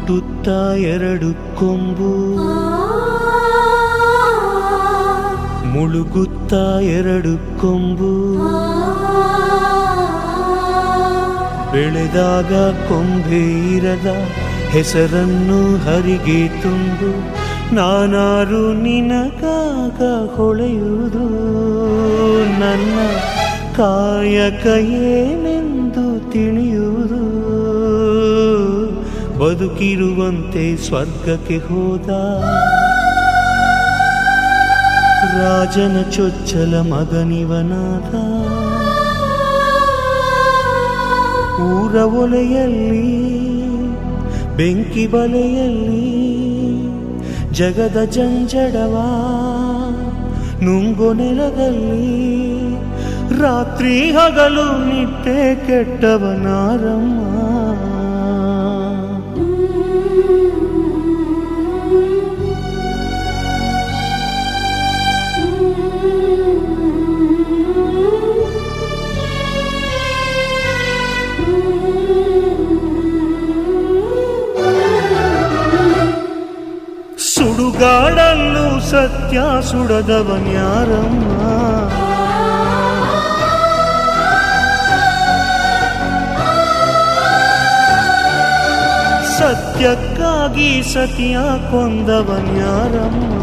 ಮುಟ್ಟುತ್ತಾ ಎರಡು ಕೊಂಬು ಮುಳುಗುತ್ತಾ ಎರಡು ಕೊಂಬು ಬೆಳೆದಾಗ ಕೊಂಬೆ ಇರದ ಹೆಸರನ್ನು ಹರಿಗೆ ತುಂಬು ನಾನಾರು ನಿನಗಾಗ ಹೊಳೆಯುವುದು ನನ್ನ ಕಾಯಕ ಏನೆಂದು ತಿಳಿಯುವುದು ಬದುಕಿರುವಂತೆ ಸ್ವರ್ಗಕ್ಕೆ ಹೋದ ರಾಜನ ಚೊಚ್ಚಲ ಮಗನಿವನಾದ ಊರ ಒಲೆಯಲ್ಲಿ ಬೆಂಕಿ ಬಲೆಯಲ್ಲಿ ಜಗದ ಜಂಜಡವ ನುಂಗು ನೆಲದಲ್ಲಿ ರಾತ್ರಿ ಹಗಲು ನಿಟ್ಟೆ ಕೆಟ್ಟವನಾರಮ್ಮ ಸುಡುಗಾಡಲ್ಲೂ ಸತ್ಯ ಸುಡದವನ್ಯಾರಮ್ಮ ಸತ್ಯಕ್ಕಾಗಿ ಸತ್ಯ ಕೊಂದವನ್ಯಾರಮ್ಮ